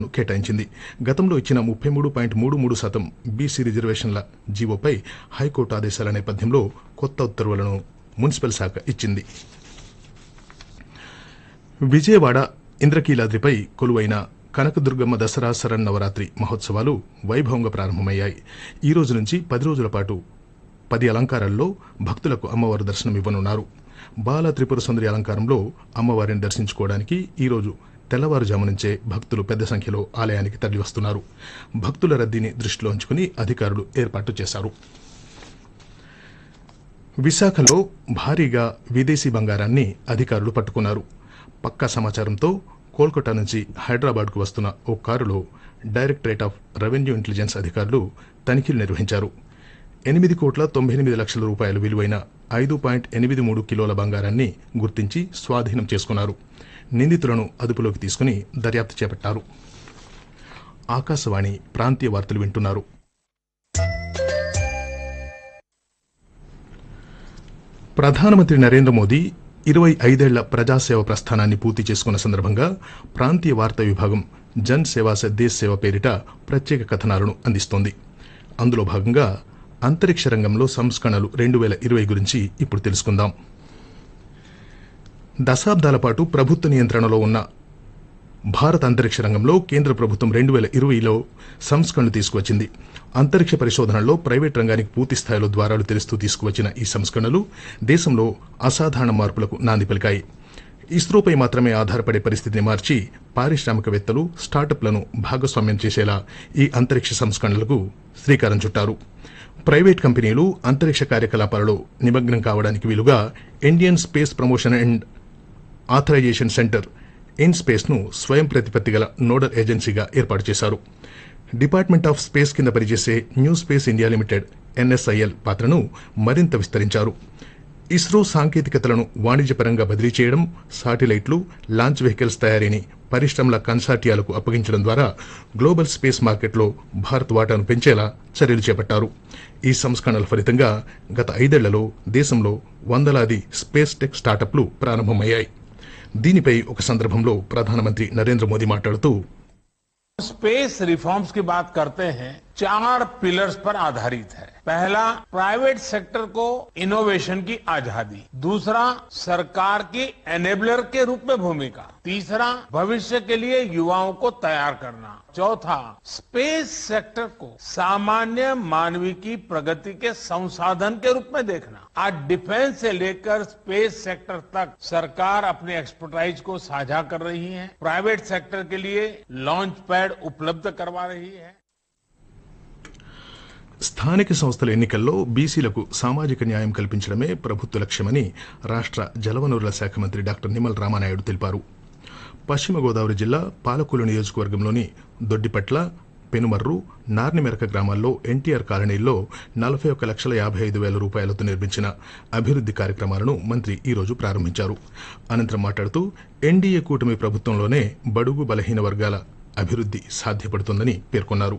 కేటాయించింది గతంలో ఇచ్చిన ముప్పై మూడు పాయింట్ మూడు మూడు శాతం బీసీ రిజర్వేషన్ల జీవోపై హైకోర్టు ఆదేశాల నేపథ్యంలో కొత్త ఉత్తర్వులను మున్సిపల్ శాఖ ఇచ్చింది విజయవాడ ఇంద్రకీలాద్రిపై కొలువైన కనకదుర్గమ్మ దసరా శరన్నవరాత్రి మహోత్సవాలు వైభవంగా ప్రారంభమయ్యాయి ఈ రోజు నుంచి పది రోజుల పాటు పది అలంకారాల్లో భక్తులకు అమ్మవారు దర్శనమివ్వనున్నారు బాల త్రిపుర సుందరి అలంకారంలో అమ్మవారిని దర్శించుకోవడానికి ఈ రోజు తెల్లవారుజాము నుంచే భక్తులు పెద్ద సంఖ్యలో ఆలయానికి తరలివస్తున్నారు భక్తుల రద్దీని దృష్టిలో ఉంచుకుని అధికారులు ఏర్పాటు చేశారు విశాఖలో భారీగా విదేశీ బంగారాన్ని అధికారులు పట్టుకున్నారు పక్కా సమాచారంతో కోల్కతా నుంచి హైదరాబాద్కు వస్తున్న ఓ కారులో డైరెక్టరేట్ ఆఫ్ రెవెన్యూ ఇంటెలిజెన్స్ అధికారులు తనిఖీలు నిర్వహించారు ఎనిమిది కోట్ల తొంభై ఎనిమిది లక్షల రూపాయలు విలువైన ఐదు పాయింట్ ఎనిమిది మూడు కిలోల బంగారాన్ని గుర్తించి స్వాధీనం చేసుకున్నారు నిందితులను అదుపులోకి తీసుకుని దర్యాప్తు చేపట్టారు ఆకాశవాణి ప్రాంతీయ వార్తలు వింటున్నారు ప్రధానమంత్రి నరేంద్ర మోదీ ఇరవై ఐదేళ్ల ప్రజాసేవ ప్రస్థానాన్ని పూర్తి చేసుకున్న సందర్భంగా ప్రాంతీయ వార్తా విభాగం జన్ సేవా సే దేశ్ సేవ పేరిట ప్రత్యేక కథనాలను అందిస్తోంది అందులో భాగంగా అంతరిక్ష రంగంలో సంస్కరణలు రెండు వేల ఇరవై గురించి ఇప్పుడు తెలుసుకుందాం దశాబ్దాల పాటు ప్రభుత్వ నియంత్రణలో ఉన్న భారత అంతరిక్ష రంగంలో కేంద్ర ప్రభుత్వం రెండు వేల ఇరవైలో సంస్కరణలు తీసుకువచ్చింది అంతరిక్ష పరిశోధనలో ప్రైవేట్ రంగానికి పూర్తి స్థాయిలో ద్వారాలు తెరుస్తూ తీసుకువచ్చిన ఈ సంస్కరణలు దేశంలో అసాధారణ మార్పులకు నాంది పలికాయి ఇస్రోపై మాత్రమే ఆధారపడే పరిస్థితిని మార్చి పారిశ్రామికవేత్తలు స్టార్టప్లను భాగస్వామ్యం చేసేలా ఈ అంతరిక్ష సంస్కరణలకు శ్రీకారం చుట్టారు ప్రైవేట్ కంపెనీలు అంతరిక్ష కార్యకలాపాలలో నిమగ్నం కావడానికి వీలుగా Indian space promotion and authorisation centre IN space ను స్వయం ప్రతిపత్తి గల నోడల్ ఏజెన్సీగా ఏర్పాటు చేశారు డిపార్ట్మెంట్ ఆఫ్ స్పేస్ కింద పనిచేసే new space India limited NSIL పాత్రను మరింత విస్తరించారు ఇస్రో సాంకేతికతలను వాణిజ్యపరంగా బదిలీ చేయడం శాటిలైట్లు లాంచ్ వెహికల్స్ తయారీని పరిశ్రమల కన్సార్టియాలకు అప్పగించడం ద్వారా గ్లోబల్ స్పేస్ మార్కెట్లో భారత్ వాటాను పెంచేలా చర్యలు చేపట్టారు ఈ సంస్కరణల ఫలితంగా గత ఐదేళ్లలో దేశంలో వందలాది స్పేస్ టెక్ స్టార్టప్లు ప్రారంభమయ్యాయి దీనిపై ఒక సందర్భంలో ప్రధానమంత్రి నరేంద్ర మోదీ మాట్లాడుతూ स्पेस रिफॉर्म्स की बात करते हैं चार पिलर्स पर आधारित है पहला प्राइवेट सेक्टर को इनोवेशन की आजादी दूसरा सरकार की एनेबलर के रूप में भूमिका तीसरा भविष्य के लिए युवाओं को तैयार करना चौथा स्पेस सेक्टर को सामान्य मानवीय की प्रगति के संसाधन के रूप में देखना आज डिफेंस से लेकर स्पेस सेक्टर तक सरकार अपनी एक्सपर्टाइज को साझा कर रही है प्राइवेट सेक्टर के लिए लॉन्च पैड उपलब्ध करवा रही है స్థానిక సంస్థల ఎన్నికల్లో బీసీలకు సామాజిక న్యాయం కల్పించడమే ప్రభుత్వ లక్ష్యమని రాష్ట్ర జలవనరుల శాఖ మంత్రి డాక్టర్ నిమ్మల రామానాయుడు తెలిపారు పశ్చిమ గోదావరి జిల్లా పాలకొల్లు నియోజకవర్గంలోని దొడ్డిపట్ల పెనుమర్రు నార్నిమెరక గ్రామాల్లో ఎన్టీఆర్ కాలనీల్లో నలభై ఒక్క లక్షల యాభై ఐదు వేల రూపాయలతో నిర్మించిన అభివృద్ది కార్యక్రమాలను మంత్రి ఈ రోజు ప్రారంభించారు అనంతరం మాట్లాడుతూ ఎన్డీఏ కూటమి ప్రభుత్వంలోనే బడుగు బలహీన వర్గాల అభివృద్ది సాధ్యపడుతుందని పేర్కొన్నారు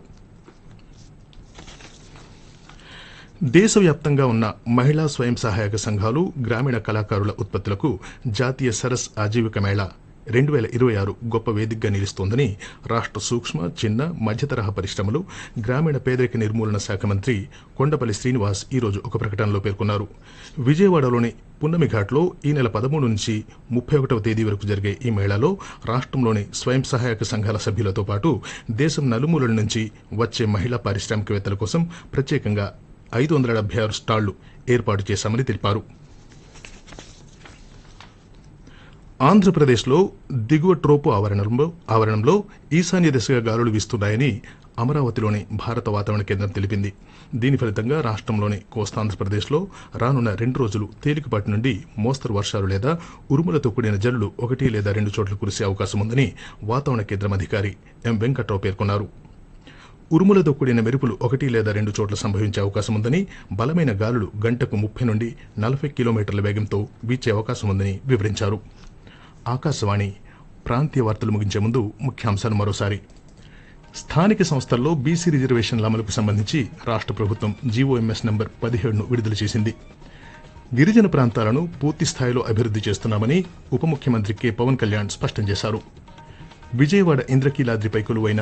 దేశవ్యాప్తంగా ఉన్న మహిళా స్వయం సహాయక సంఘాలు గ్రామీణ కళాకారుల ఉత్పత్తులకు జాతీయ సరస్ ఆజీవిక మేళా రెండు వేల ఇరవై ఆరు గొప్ప వేదికగా నిలుస్తోందని రాష్ట్ర సూక్ష్మ చిన్న మధ్యతరహా పరిశ్రమలు గ్రామీణ పేదరిక నిర్మూలన శాఖ మంత్రి కొండపల్లి శ్రీనివాస్ ఈ రోజు ఒక ప్రకటనలో పేర్కొన్నారు విజయవాడలోని పున్నమి ఘాట్లో ఈ నెల పదమూడు నుంచి ముప్పై ఒకటవ తేదీ వరకు జరిగే ఈ మేళాలో రాష్ట్రంలోని స్వయం సహాయక సంఘాల సభ్యులతో పాటు దేశం నలుమూలల నుంచి వచ్చే మహిళా పారిశ్రామికవేత్తల కోసం ప్రత్యేకంగా ఐదు వందల డెబ్బై ఆరు స్టాళ్లు ఏర్పాటు చేశామని తెలిపారు ఆంధ్రప్రదేశ్లో దిగువ ట్రోపు ఆవరణంలో ఆవరణంలో ఈశాన్య దిశగా గాలులు వీస్తున్నాయని అమరావతిలోని భారత వాతావరణ కేంద్రం తెలిపింది దీని ఫలితంగా రాష్ట్రంలోని కోస్తాంధ్రప్రదేశ్లో రానున్న రెండు రోజులు తేలికపాటి నుండి మోస్తరు వర్షాలు లేదా ఉరుములతో కూడిన జల్లులు ఒకటి లేదా రెండు చోట్ల కురిసే అవకాశం ఉందని వాతావరణ కేంద్రం అధికారి ఎం వెంకట్రావు పేర్కొన్నారు ఉరుములతో కూడిన మెరుపులు ఒకటి లేదా రెండు చోట్ల సంభవించే అవకాశం ఉందని బలమైన గాలులు గంటకు ముప్పై నుండి నలభై కిలోమీటర్ల వేగంతో వీచే అవకాశం ఉందని వివరించారు ఆకాశవాణి ప్రాంతీయ వార్తలు ముగించే ముందు ముఖ్యాంశాలు మరోసారి స్థానిక సంస్థల్లో బీసీ రిజర్వేషన్ల అమలుకు సంబంధించి రాష్ట్ర ప్రభుత్వం జీవోఎంఎస్ నంబర్ పదిహేడును విడుదల చేసింది గిరిజన ప్రాంతాలను పూర్తి స్థాయిలో అభివృద్ది చేస్తున్నామని ఉప ముఖ్యమంత్రి కె పవన్ కళ్యాణ్ స్పష్టం చేశారు విజయవాడ ఇంద్రకీలాద్రిపై కొలువైన